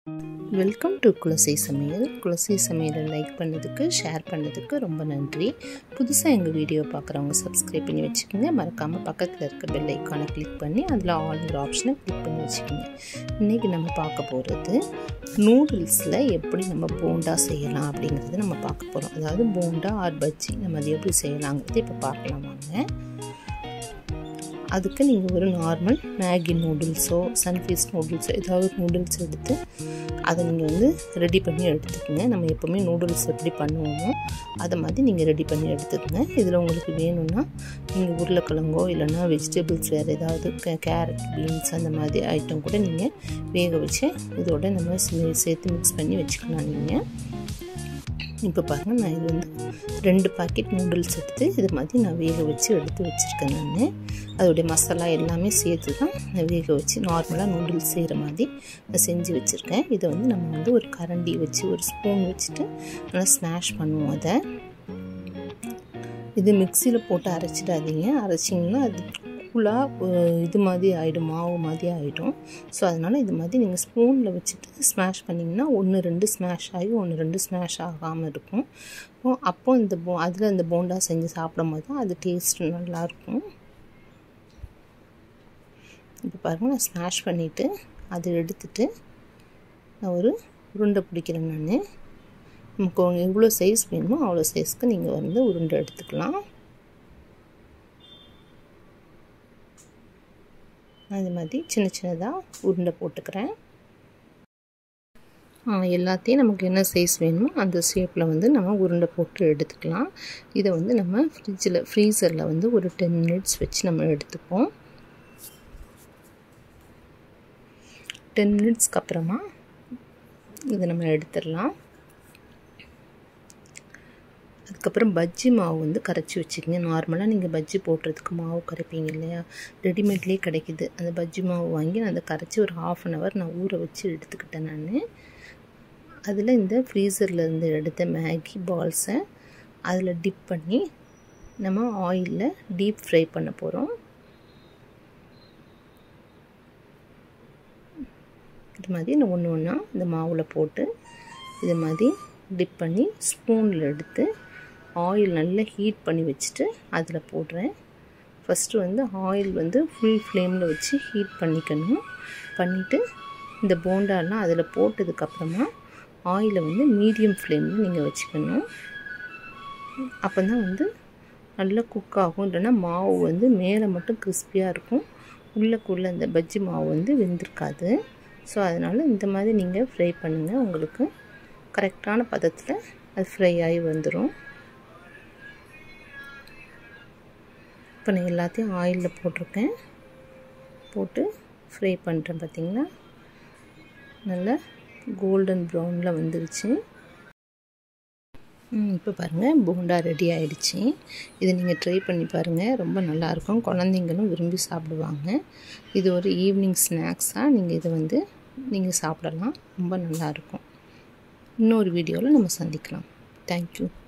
welcome to Kulasai சமையல் குலசை சமையலை like பண்ணதுக்கு ஷேர் பண்ணதுக்கு ரொம்ப நன்றி புதுசாக எங்கள் வீடியோ பார்க்குறவங்க சப்ஸ்கிரைப் பண்ணி வச்சுக்கோங்க மறக்காமல் பக்கத்தில் இருக்க பெல் ஐக்கானை கிளிக் பண்ணி அதில் ஆல்ங்கிற ஆப்ஷனை கிளிக் பண்ணி வச்சுக்கோங்க இன்றைக்கி நம்ம பார்க்க போகிறது நூடுல்ஸில் எப்படி நம்ம போண்டா செய்யலாம் அப்படிங்கிறது நம்ம பார்க்க போகிறோம் அதாவது போண்டா ஆர் பஜ்ஜி நம்ம அது எப்படி செய்யலாங்கிறது இப்போ பார்க்கலாம் வாங்க அதுக்கு நீங்கள் ஒரு நார்மல் மேகி நூடுல்ஸோ சன்ஃபீஸ் நூடுல்ஸோ ஏதாவது நூடுல்ஸ் எடுத்து அதை நீங்கள் வந்து ரெடி பண்ணி எடுத்துக்கோங்க நம்ம எப்போவுமே நூடுல்ஸ் எப்படி பண்ணுவோமோ அதை மாதிரி நீங்கள் ரெடி பண்ணி எடுத்துக்கோங்க இதில் உங்களுக்கு வேணும்னா நீங்கள் உருளைக்கிழங்கோ இல்லைன்னா வெஜிடபிள்ஸ் வேறு ஏதாவது கேரட் பீன்ஸ் அந்த மாதிரி ஐட்டம் கூட நீங்கள் வேக வச்சு இதோட நம்ம சேர்த்து மிக்ஸ் பண்ணி வச்சுக்கலாம் நீங்கள் இப்போ பாருங்கள் நான் இது வந்து ரெண்டு பாக்கெட் நூடுல்ஸ் எடுத்து இது மாதிரி நான் வேக வச்சு எடுத்து வச்சுருக்கேன் நான் அதோடைய மசாலா எல்லாமே சேர்த்து தான் நான் வேக வச்சு நார்மலாக நூடுல்ஸ் செய்கிற மாதிரி நான் செஞ்சு வச்சுருக்கேன் இதை வந்து நம்ம வந்து ஒரு கரண்டி வச்சு ஒரு ஸ்பூன் வச்சுட்டு நல்லா ஸ்மாஷ் பண்ணுவோம் அதை இது மிக்சியில் போட்டு அரைச்சிடாதீங்க அரைச்சிங்கன்னா அது கூலாக இது மாதிரி ஆகிடும் மாவு மாதிரி ஆகிடும் ஸோ அதனால் இது மாதிரி நீங்கள் ஸ்பூனில் வச்சுட்டு ஸ்மாஷ் பண்ணிங்கன்னா ஒன்று ரெண்டு ஸ்மாஷ் ஆகி ஒன்று ரெண்டு ஸ்மாஷ் ஆகாமல் இருக்கும் அப்போ இந்த போ அதில் இந்த போண்டா செஞ்சு சாப்பிடும் போது தான் அது டேஸ்ட் நல்லாயிருக்கும் இப்போ பாருங்கள் நான் ஸ்மாஷ் பண்ணிவிட்டு அதை எடுத்துட்டு நான் ஒரு உருண்டை பிடிக்கிறேன் நான் நமக்கு எவ்வளோ சைஸ் வேணுமோ அவ்வளோ சைஸ்க்கு நீங்கள் வந்து உருண்டை எடுத்துக்கலாம் நான் இது மாதிரி சின்ன சின்னதாக உருண்டை போட்டுக்கிறேன் எல்லாத்தையும் நமக்கு என்ன சைஸ் வேணுமோ அந்த ஷேப்பில் வந்து நம்ம உருண்டை போட்டு எடுத்துக்கலாம் இதை வந்து நம்ம ஃப்ரிட்ஜில் ஃப்ரீசரில் வந்து ஒரு டென் மினிட்ஸ் வச்சு நம்ம எடுத்துப்போம் டென் மினிட்ஸ்க்கு அப்புறமா இதை நம்ம எடுத்துடலாம் அதுக்கப்புறம் பஜ்ஜி மாவு வந்து கரைச்சி வச்சுக்கோங்க நார்மலாக நீங்கள் பஜ்ஜி போடுறதுக்கு மாவு கரைப்பீங்க இல்லையா ரெடிமேட்லேயே கிடைக்கிது அந்த பஜ்ஜி மாவு வாங்கி நான் அதை கரைச்சி ஒரு ஹாஃப் அன் ஹவர் நான் ஊற வச்சு எடுத்துக்கிட்டேன் நான் அதில் இந்த ஃப்ரீசரில் இருந்து எடுத்த மேகி பால்ஸை அதில் டிப் பண்ணி நம்ம ஆயிலில் டீப் ஃப்ரை பண்ண போகிறோம் இது மாதிரி நான் ஒன்று ஒன்றா இந்த மாவில் போட்டு இது மாதிரி டிப் பண்ணி ஸ்பூனில் எடுத்து ஆயில் நல்லா ஹீட் பண்ணி வச்சுட்டு அதில் போடுறேன் ஃபஸ்ட்டு வந்து ஆயில் வந்து ஃபுல் ஃப்ளேமில் வச்சு ஹீட் பண்ணிக்கணும் பண்ணிவிட்டு இந்த போண்டாலாம் அதில் போட்டதுக்கப்புறமா ஆயிலை வந்து மீடியம் ஃப்ளேமில் நீங்கள் வச்சுக்கணும் அப்போ தான் வந்து நல்லா குக் ஆகும் இல்லைன்னா மாவு வந்து மேலே மட்டும் கிறிஸ்பியாக இருக்கும் உள்ளக்குள்ளே இந்த பஜ்ஜி மாவு வந்து வெந்திருக்காது ஸோ அதனால் இந்த மாதிரி நீங்கள் ஃப்ரை பண்ணுங்கள் உங்களுக்கு கரெக்டான பதத்தில் அது ஃப்ரை ஆகி வந்துடும் இப்போ நான் எல்லாத்தையும் ஆயிலில் போட்டிருக்கேன் போட்டு ஃப்ரை பண்ணுறேன் பார்த்திங்களா நல்லா கோல்டன் ப்ரௌனில் வந்துருச்சு இப்போ பாருங்கள் போண்டா ரெடி ஆகிடுச்சு இதை நீங்கள் ட்ரை பண்ணி பாருங்கள் ரொம்ப நல்லாயிருக்கும் குழந்தைங்களும் விரும்பி சாப்பிடுவாங்க இது ஒரு ஈவினிங் ஸ்நாக்ஸாக நீங்கள் இதை வந்து நீங்கள் சாப்பிடலாம் ரொம்ப நல்லாயிருக்கும் இன்னொரு வீடியோவில் நம்ம சந்திக்கலாம் தேங்க்யூ